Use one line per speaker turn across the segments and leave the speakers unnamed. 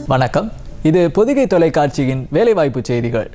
வணக்கம் இது பொதிகை தொலைக்காட்சியின் வேலைவாய்ப்பு செய்திகள்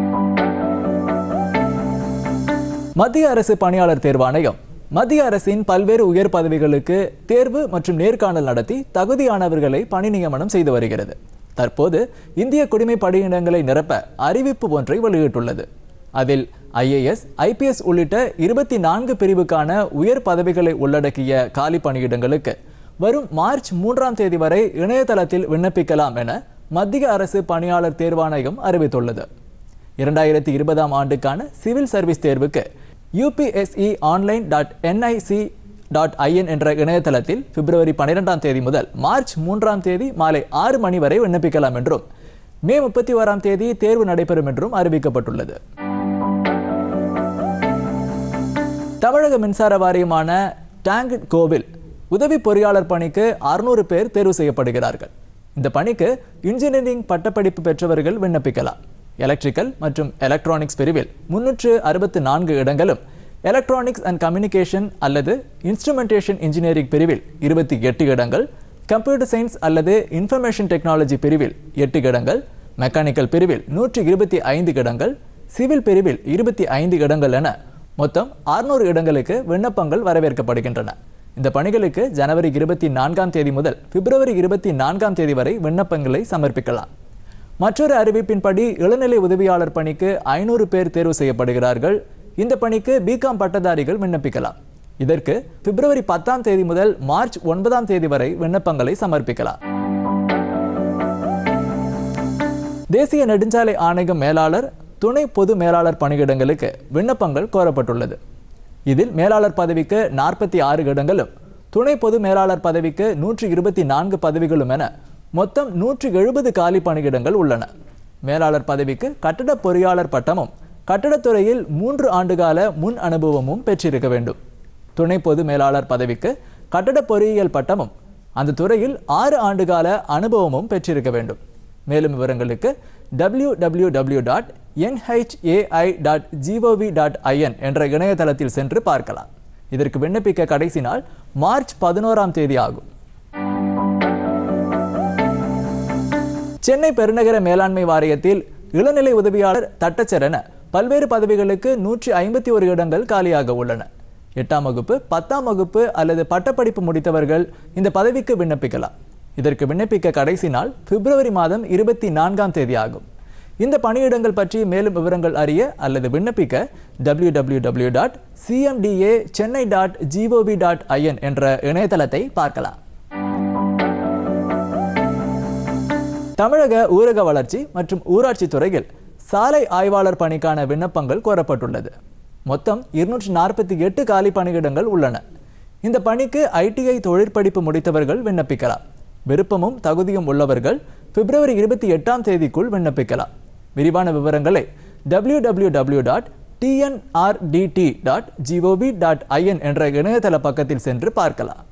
மத்திய அரசு பணியாளர் தேர்வாணையம் மத்திய அரசின் பல்வேறு உயர் பதவிகளுக்கு தேர்வு மற்றும் நேர்காணல் நடத்தி தகுதியானவர்களை பணி நியமனம் செய்து வருகிறது தற்போது இந்திய குடிமை பணியிடங்களை நிரப்ப அறிவிப்பு ஒன்றை வெளியிட்டுள்ளது அதில் ஐஏஎஸ் ஐபிஎஸ் உள்ளிட்ட இருபத்தி நான்கு பிரிவுக்கான உயர் பதவிகளை உள்ளடக்கிய காலி பணியிடங்களுக்கு வரும் மார்ச் மூன்றாம் தேதி வரை இணையதளத்தில் விண்ணப்பிக்கலாம் என மத்திய அரசு பணியாளர் தேர்வாணையம் அறிவித்துள்ளது இரண்டாயிரத்தி இருபதாம் ஆண்டுக்கான சிவில் சர்வீஸ் தேர்வுக்கு UPSC online dot NIC dot IN என்ற இணையதளத்தில் பிப்ரவரி பன்னிரெண்டாம் தேதி முதல் மார்ச் மூன்றாம் தேதி மாலை ஆறு மணி வரை விண்ணப்பிக்கலாம் என்றும் மே முப்பத்தி ஓராம் தேதி தேர்வு நடைபெறும் என்றும் அறிவிக்கப்பட்டுள்ளது தமிழக மின்சார வாரியமான டேங்க் கோவில் உதவி பொறியாளர் பணிக்கு அறுநூறு பேர் தேர்வு செய்யப்படுகிறார்கள் இந்த பணிக்கு இன்ஜினியரிங் பட்டப்படிப்பு பெற்றவர்கள் விண்ணப்பிக்கலாம் எலக்ட்ரிக்கல் மற்றும் எலக்ட்ரானிக்ஸ் பிரிவில் முன்னூற்று அறுபத்து நான்கு இடங்களும் எலக்ட்ரானிக்ஸ் அண்ட் கம்யூனிகேஷன் அல்லது இன்ஸ்ட்ருமெண்டேஷன் இன்ஜினியரிங் பிரிவில் இருபத்தி எட்டு இடங்கள் கம்ப்யூட்டர் சயின்ஸ் அல்லது இன்ஃபர்மேஷன் டெக்னாலஜி பிரிவில் எட்டு இடங்கள் மெக்கானிக்கல் பிரிவில் நூற்றி இருபத்தி ஐந்து இடங்கள் சிவில் பிரிவில் இருபத்தி ஐந்து இடங்கள் என மொத்தம் அறுநூறு இடங்களுக்கு விண்ணப்பங்கள் வரவேற்கப்படுகின்றன இந்த பணிகளுக்கு ஜனவரி இருபத்தி நான்காம் தேதி முதல் பிப்ரவரி இருபத்தி நான்காம் தேதி வரை விண்ணப்பங்களை சமர்ப்பிக்கலாம் மற்றொரு அறிவிப்பின்படி இளநிலை உதவியாளர் பணிக்கு ஐநூறு பேர் தேர்வு செய்யப்படுகிறார்கள் இந்த பணிக்கு பிகாம் பட்டதாரிகள் விண்ணப்பிக்கலாம் இதற்கு பிப்ரவரி பத்தாம் தேதி முதல் மார்ச் ஒன்பதாம் தேதி வரை விண்ணப்பங்களை சமர்ப்பிக்கலாம் தேசிய நெடுஞ்சாலை ஆணையம் மேலாளர் துணை பொது மேலாளர் பணியிடங்களுக்கு விண்ணப்பங்கள் கோரப்பட்டுள்ளது இதில் மேலாளர் பதவிக்கு நாற்பத்தி ஆறு இடங்களும் துணை பொது மேலாளர் பதவிக்கு நூற்றி இருபத்தி நான்கு பதவிகளும் என மொத்தம் நூற்றி எழுபது காலி பணியிடங்கள் உள்ளன மேலாளர் பதவிக்கு கட்டட பொறியாளர் பட்டமும் கட்டடத்துறையில் மூன்று ஆண்டுகால முன் அனுபவமும் பெற்றிருக்க வேண்டும் துணை பொது மேலாளர் பதவிக்கு கட்டட பொறியியல் பட்டமும் அந்த துறையில் ஆறு ஆண்டுகால அனுபவமும் பெற்றிருக்க வேண்டும் மேலும் விவரங்களுக்கு W W W dot NHAI dot GOV dot IN என்ற இணையதளத்தில் சென்று பார்க்கலாம் இதற்கு விண்ணப்பிக்க கடைசி நாள் மார்ச் பதினோராம் தேதி ஆகும் சென்னை பெருநகர மேலாண்மை வாரியத்தில் இளநிலை உதவியாளர் தட்டச்சர் என பல்வேறு பதவிகளுக்கு நூற்றி ஐம்பத்தி ஒரு இடங்கள் காலியாக உள்ளன எட்டாம் வகுப்பு பத்தாம் வகுப்பு அல்லது பட்டப்படிப்பு முடித்தவர்கள் இந்த பதவிக்கு விண்ணப்பிக்கலாம் இதற்கு விண்ணப்பிக்க கடைசி நாள் பிப்ரவரி மாதம் இருபத்தி நான்காம் தேதி ஆகும் இந்த பணியிடங்கள் பற்றி மேலும் விவரங்கள் அறிய அல்லது விண்ணப்பிக்க W W W dot CMDA Chennai dot GOV dot IN என்ற இணையதளத்தை பார்க்கலாம் தமிழக ஊரக வளர்ச்சி மற்றும் ஊராட்சி துறையில் சாலை ஆய்வாளர் பணிக்கான விண்ணப்பங்கள் கோரப்பட்டுள்ளது மொத்தம் இருநூற்றி நாற்பத்தி எட்டு காலி பணியிடங்கள் உள்ளன இந்த பணிக்கு ஐடிஐ தொழிற்படிப்பு முடித்தவர்கள் விண்ணப்பிக்கலாம் விருப்பமும் தகுதியும் உள்ளவர்கள் பிப்ரவரி இருபத்தி எட்டாம் தேதிக்குள் விண்ணப்பிக்கலாம் விரிவான விவரங்களை W W W dot TNRDD dot GOV dot IN என்ற இணையதள பக்கத்தில் சென்று பார்க்கலாம்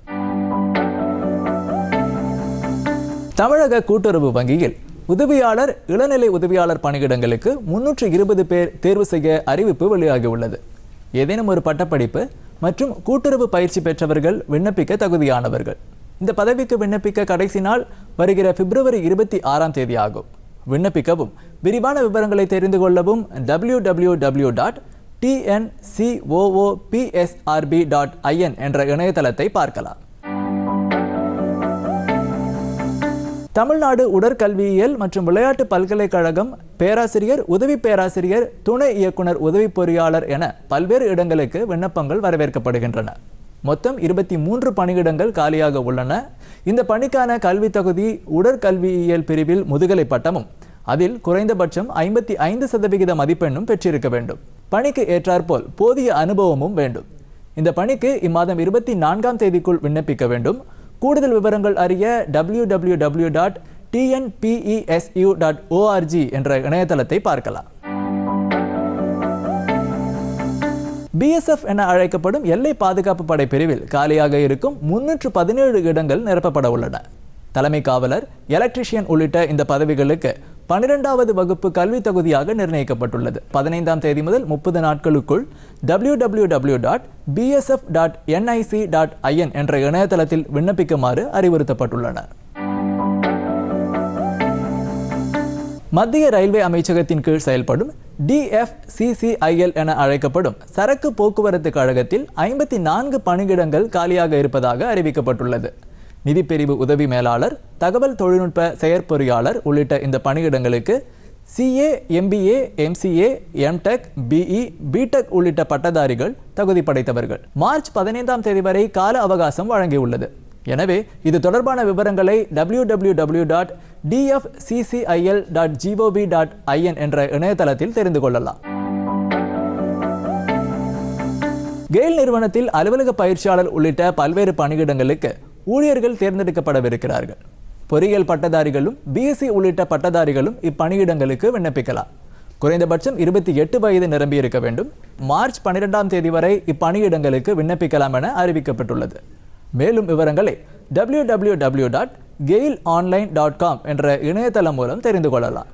தமிழக கூட்டுறவு வங்கியில் உதவியாளர் இளநிலை உதவியாளர் பணியிடங்களுக்கு முன்னூற்று இருபது பேர் தேர்வு செய்ய அறிவிப்பு வெளியாகியுள்ளது ஏதேனும் ஒரு பட்டப்படிப்பு மற்றும் கூட்டுறவு பயிற்சி பெற்றவர்கள் விண்ணப்பிக்க தகுதியானவர்கள் இந்த பதவிக்கு விண்ணப்பிக்க கடைசி நாள் வருகிற பிப்ரவரி இருபத்தி ஆறாம் தேதி ஆகும் விண்ணப்பிக்கவும் விரிவான விவரங்களை தெரிந்து கொள்ளவும் W W W dot TNCOOPSRB dot IN என்ற இணையதளத்தை பார்க்கலாம் தமிழ்நாடு உடற்கல்வியியல் மற்றும் விளையாட்டு பல்கலைக்கழகம் பேராசிரியர் உதவி பேராசிரியர் துணை இயக்குனர் உதவி பொறியாளர் என பல்வேறு இடங்களுக்கு விண்ணப்பங்கள் வரவேற்கப்படுகின்றன மொத்தம் இருபத்தி மூன்று பணியிடங்கள் காலியாக உள்ளன இந்த பணிக்கான கல்வி தகுதி உடற்கல்வியியல் பிரிவில் முதுகலை பட்டமும் அதில் குறைந்தபட்சம் ஐம்பத்தி ஐந்து சதவிகித மதிப்பெண்ணும் பெற்றிருக்க வேண்டும் பணிக்கு ஏற்றாற்போல் போதிய அனுபவமும் வேண்டும் இந்த பணிக்கு இம்மாதம் இருபத்தி நான்காம் தேதிக்குள் விண்ணப்பிக்க வேண்டும் கூடுதல் விவரங்கள் அறிய W W W dot TNPESU dot ORG என்ற இணையதளத்தை பார்க்கலாம் பிஎஸ்எஃப் என அழைக்கப்படும் எல்லை பாதுகாப்பு படை பிரிவில் காலியாக இருக்கும் முன்னூற்று பதினேழு இடங்கள் நிரப்பப்பட உள்ளன தலைமை காவலர் எலக்ட்ரிஷியன் உள்ளிட்ட இந்த பதவிகளுக்கு பன்னிரெண்டாவது வகுப்பு கல்வி தகுதியாக நிர்ணயிக்கப்பட்டுள்ளது பதினைந்தாம் தேதி முதல் முப்பது நாட்களுக்குள் W W W dot BSF dot NIC dot IN என்ற இணையதளத்தில் விண்ணப்பிக்குமாறு அறிவுறுத்தப்பட்டுள்ளனர் மத்திய ரயில்வே அமைச்சகத்தின் கீழ் செயல்படும் டிஎஃப்சிசிஐஎல் என அழைக்கப்படும் சரக்கு போக்குவரத்து கழகத்தில் ஐம்பத்தி நான்கு பணியிடங்கள் காலியாக இருப்பதாக அறிவிக்கப்பட்டுள்ளது நிதிப்பிரிவு உதவி மேலாளர் தகவல் தொழில்நுட்ப செயற்பொறியாளர் உள்ளிட்ட இந்த பணியிடங்களுக்கு CA MBA MCA MTech BE BTech உள்ளிட்ட பட்டதாரிகள் தகுதி படைத்தவர்கள் மார்ச் பதினைந்தாம் தேதி வரை கால அவகாசம் வழங்கியுள்ளது எனவே இது தொடர்பான விவரங்களை W W W dot DFCCIL dot GOV dot IN என்ற இணையதளத்தில் தெரிந்து கொள்ளலாம் கெயில் நிறுவனத்தில் அலுவலக பயிற்சியாளர் உள்ளிட்ட பல்வேறு பணியிடங்களுக்கு ஊழியர்கள் தேர்ந்தெடுக்கப்படவிருக்கிறார்கள் பொறியியல் பட்டதாரிகளும் பிஎஸ்சி உள்ளிட்ட பட்டதாரிகளும் இப்பணியிடங்களுக்கு விண்ணப்பிக்கலாம் குறைந்தபட்சம் இருபத்தி எட்டு வயது நிரம்பியிருக்க வேண்டும் மார்ச் பன்னிரெண்டாம் தேதி வரை இப்பணியிடங்களுக்கு விண்ணப்பிக்கலாம் என அறிவிக்கப்பட்டுள்ளது மேலும் விவரங்களை W W W dot GAIL online dot com என்ற இணையதளம் மூலம் தெரிந்து கொள்ளலாம்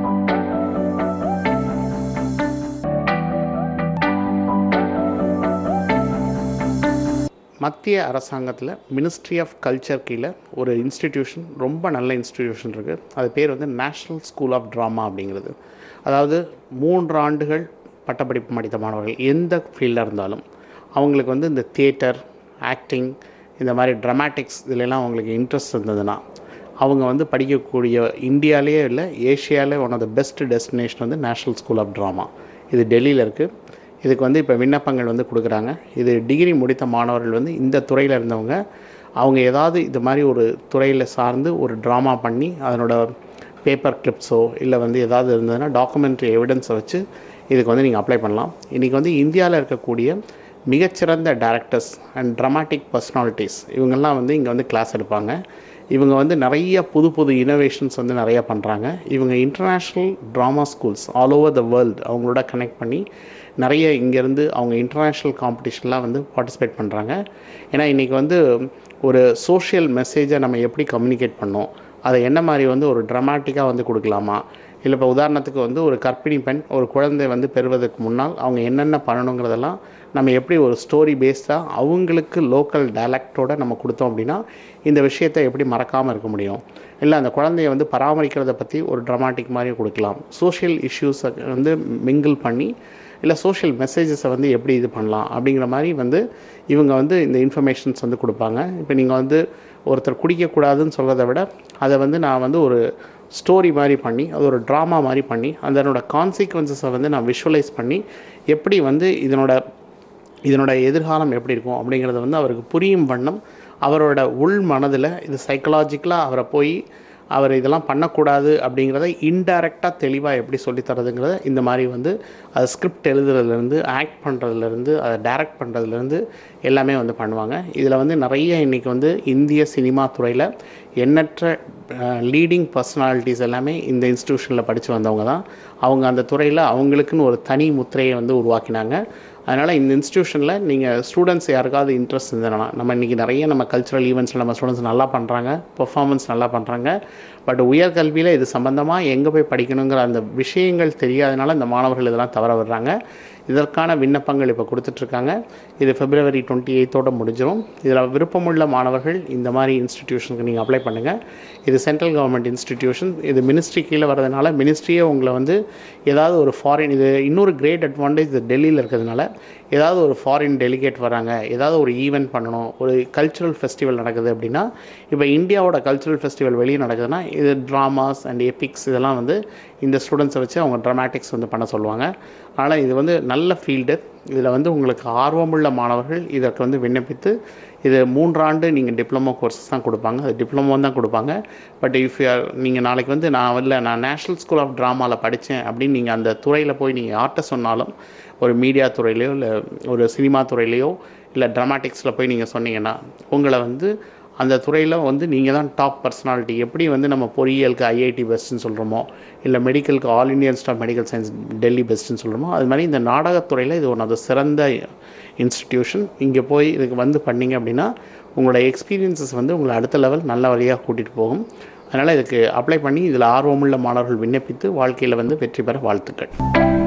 மத்திய அரசாங்கத்தில் மினிஸ்ட்ரி ஆஃப் கல்ச்சர் கீழே ஒரு இன்ஸ்டிடியூஷன் ரொம்ப நல்ல இன்ஸ்டிடியூஷன் இருக்குது அது பேர் வந்து நேஷ்னல் ஸ்கூல் ஆஃப் ட்ராமா அப்படிங்கிறது அதாவது மூன்று ஆண்டுகள் பட்டப்படிப்பு படித்த மாணவர்கள் எந்த ஃபீல்டாக இருந்தாலும் அவங்களுக்கு வந்து இந்த தியேட்டர் ஆக்டிங் இந்த மாதிரி ட்ராமாட்டிக்ஸ் இதிலெல்லாம் அவங்களுக்கு இன்ட்ரெஸ்ட் இருந்ததுன்னா அவங்க வந்து படிக்கக்கூடிய இந்தியாவிலேயே இல்லை ஏஷியாவிலே one of the best destination வந்து நேஷ்னல் ஸ்கூல் ஆஃப் ட்ராமா இது டெல்லியில் இருக்குது இதுக்கு வந்து இப்போ விண்ணப்பங்கள் வந்து கொடுக்குறாங்க இது டிகிரி முடித்த மாணவர்கள் வந்து இந்த துறையில் இருந்தவங்க அவங்க ஏதாவது இது மாதிரி ஒரு துறையில் சார்ந்து ஒரு ட்ராமா பண்ணி அதனோட பேப்பர் கிளிப்ஸோ இல்லை வந்து ஏதாவது இருந்ததுன்னா டாக்குமெண்ட்ரி எவிடன்ஸை வச்சு இதுக்கு வந்து நீங்கள் அப்ளை பண்ணலாம் இன்றைக்கி வந்து இந்தியாவில் இருக்கக்கூடிய மிகச்சிறந்த டேரக்டர்ஸ் அண்ட் ட்ராமாட்டிக் பர்சனாலிட்டிஸ் இவங்கெல்லாம் வந்து இங்கே வந்து கிளாஸ் எடுப்பாங்க இவங்க வந்து நிறைய புது புது இனோவேஷன்ஸ் வந்து நிறைய பண்ணுறாங்க இவங்க international drama schools all over the world அவங்களோட கனெக்ட் பண்ணி நிறைய இங்கேருந்து அவங்க இன்டர்நேஷ்னல் காம்படிஷன்லாம் வந்து பார்ட்டிசிபேட் பண்ணுறாங்க ஏன்னா இன்றைக்கி வந்து ஒரு சோஷியல் மெசேஜை நம்ம எப்படி கம்யூனிகேட் பண்ணோம் அதை என்ன மாதிரி வந்து ஒரு ட்ராமாட்டிக்காக வந்து கொடுக்கலாமா இல்லை இப்போ உதாரணத்துக்கு வந்து ஒரு கர்ப்பிணி பெண் ஒரு குழந்தை வந்து பெறுவதற்கு முன்னால் அவங்க என்னென்ன பண்ணணுங்கிறதெல்லாம் நம்ம எப்படி ஒரு ஸ்டோரி பேஸ்டாக அவங்களுக்கு லோக்கல் டயலக்டோட நம்ம கொடுத்தோம் அப்படின்னா இந்த விஷயத்தை எப்படி மறக்காமல் இருக்க முடியும் இல்லை அந்த குழந்தைய வந்து பராமரிக்கிறத பற்றி ஒரு ட்ராமாட்டிக் மாதிரி கொடுக்கலாம் சோஷியல் இஷ்யூஸை வந்து மிங்கிள் பண்ணி இல்லை சோஷியல் மெசேஜஸை வந்து எப்படி இது பண்ணலாம் அப்படிங்கிற மாதிரி வந்து இவங்க வந்து இந்த இன்ஃபர்மேஷன்ஸ் வந்து கொடுப்பாங்க இப்போ நீங்கள் வந்து ஒருத்தர் குடிக்கக்கூடாதுன்னு சொல்கிறத விட அதை வந்து நான் வந்து ஒரு ஸ்டோரி மாதிரி பண்ணி அது ஒரு ட்ராமா மாதிரி பண்ணி அதனோட கான்சிக்வன்சஸை வந்து நான் விஷுவலைஸ் பண்ணி எப்படி வந்து இதனோட இதனோட எதிர்காலம் எப்படி இருக்கும் அப்படிங்கிறத வந்து அவருக்கு புரியும் வண்ணம் அவரோட உள் மனதில் இது சைக்கலாஜிக்கலாக அவரை போய் அவர் இதெல்லாம் பண்ணக்கூடாது அப்படிங்கிறத இன்டைரக்டாக தெளிவாக எப்படி சொல்லித் தரதுங்கிறத இந்த மாதிரி வந்து அது ஸ்கிரிப்ட் எழுதுறதுலேருந்து ஆக்ட் பண்ணுறதுலேருந்து அதை டைரக்ட் பண்ணுறதுலேருந்து எல்லாமே வந்து பண்ணுவாங்க இதில் வந்து நிறைய இன்றைக்கி வந்து இந்திய சினிமா துறையில் எண்ணற்ற லீடிங் பர்சனாலிட்டிஸ் எல்லாமே இந்த இன்ஸ்டியூஷனில் படித்து வந்தவங்க தான் அவங்க அந்த துறையில் அவங்களுக்குன்னு ஒரு தனி முத்திரையை வந்து உருவாக்கினாங்க அதனால் இந்த இன்ஸ்டியூஷனில் நீங்கள் ஸ்டூடெண்ட்ஸ் யாருக்காவது இன்ட்ரெஸ்ட் இருந்ததுன்னா நம்ம இன்றைக்கி நிறைய நம்ம கல்ச்சுரல் ஈவெண்ட்ஸில் நம்ம ஸ்டூடெண்ட்ஸ் நல்லா பண்ணுறாங்க பெர்ஃபார்மன்ஸ் நல்லா பண்ணுறாங்க பட் உயர்கல்வியில் இது சம்மந்தமாக எங்கே போய் படிக்கணுங்கிற அந்த விஷயங்கள் தெரியாதனால இந்த மாணவர்கள் இதெல்லாம் தவற விடுறாங்க இதற்கான விண்ணப்பங்கள் இப்போ கொடுத்துட்ருக்காங்க இது பிப்ரவரி டுவெண்ட்டி எயித்தோடு முடிஞ்சிடும் இதில் விருப்பமுள்ள மாணவர்கள் இந்த மாதிரி இன்ஸ்டிடியூஷனுக்கு நீங்கள் அப்ளை பண்ணுங்கள் இது சென்ட்ரல் கவர்மெண்ட் இன்ஸ்டிடியூஷன் இது மினிஸ்ட்ரி கீழே வரதுனால மினிஸ்ட்ரியே உங்களை வந்து ஏதாவது ஒரு ஃபாரின் இது இன்னொரு கிரேட் அட்வான்டேஜ் இது டெல்லியில் இருக்கிறதுனால ஏதாவது ஒரு ஃபாரின் டெலிகேட் வராங்க ஏதாவது ஒரு ஈவெண்ட் பண்ணணும் ஒரு கல்ச்சுரல் ஃபெஸ்டிவல் நடக்குது அப்படின்னா இப்போ இந்தியாவோட கல்ச்சுரல் ஃபெஸ்டிவல் வெளியே நடக்குதுன்னா இது ட்ராமாஸ் அண்ட் எபிக்ஸ் இதெல்லாம் வந்து இந்த ஸ்டூடெண்ட்ஸை வச்சு அவங்க ட்ராமாட்டிக்ஸ் வந்து பண்ண சொல்லுவாங்க ஆனால் இது வந்து நல்ல ஃபீல்டு இதில் வந்து உங்களுக்கு ஆர்வமுள்ள மாணவர்கள் இதற்கு வந்து விண்ணப்பித்து இது மூன்றாண்டு நீங்கள் டிப்ளமோ கோர்சஸ் தான் கொடுப்பாங்க அது டிப்ளமோ தான் கொடுப்பாங்க பட் இஃப் யூஆர் நீங்கள் நாளைக்கு வந்து நான் இல்லை நான் நேஷ்னல் ஸ்கூல் ஆஃப் ட்ராமாவில் படித்தேன் அப்படின்னு நீங்கள் அந்த துறையில் போய் நீங்கள் யார்கிட்ட சொன்னாலும் ஒரு மீடியா துறையிலையோ இல்லை ஒரு சினிமா துறையிலையோ இல்லை ட்ராமாட்டிக்ஸில் போய் நீங்கள் சொன்னீங்கன்னா உங்களை வந்து அந்த துறையில் வந்து நீங்கள் தான் டாப் பர்சனாலிட்டி எப்படி வந்து நம்ம பொறியியலுக்கு ஐஐடி பெஸ்ட்டுன்னு சொல்கிறோமோ இல்லை மெடிக்கலுக்கு all Indian staff medical science Delhi பெஸ்ட்டுன்னு சொல்கிறோமோ அது மாதிரி இந்த நாடகத்துறையில் இது ஒன் ஆஃப் த சிறந்த இன்ஸ்டிடியூஷன் இங்கே போய் இதுக்கு வந்து பண்ணீங்க அப்படின்னா உங்களோட எக்ஸ்பீரியன்ஸஸ் வந்து உங்களை அடுத்த லெவல் நல்ல வழியாக கூட்டிகிட்டு போகும் அதனால் இதுக்கு அப்ளை பண்ணி இதில் ஆர்வமுள்ள மாணவர்கள் விண்ணப்பித்து வாழ்க்கையில் வந்து வெற்றி பெற வாழ்த்துக்கள்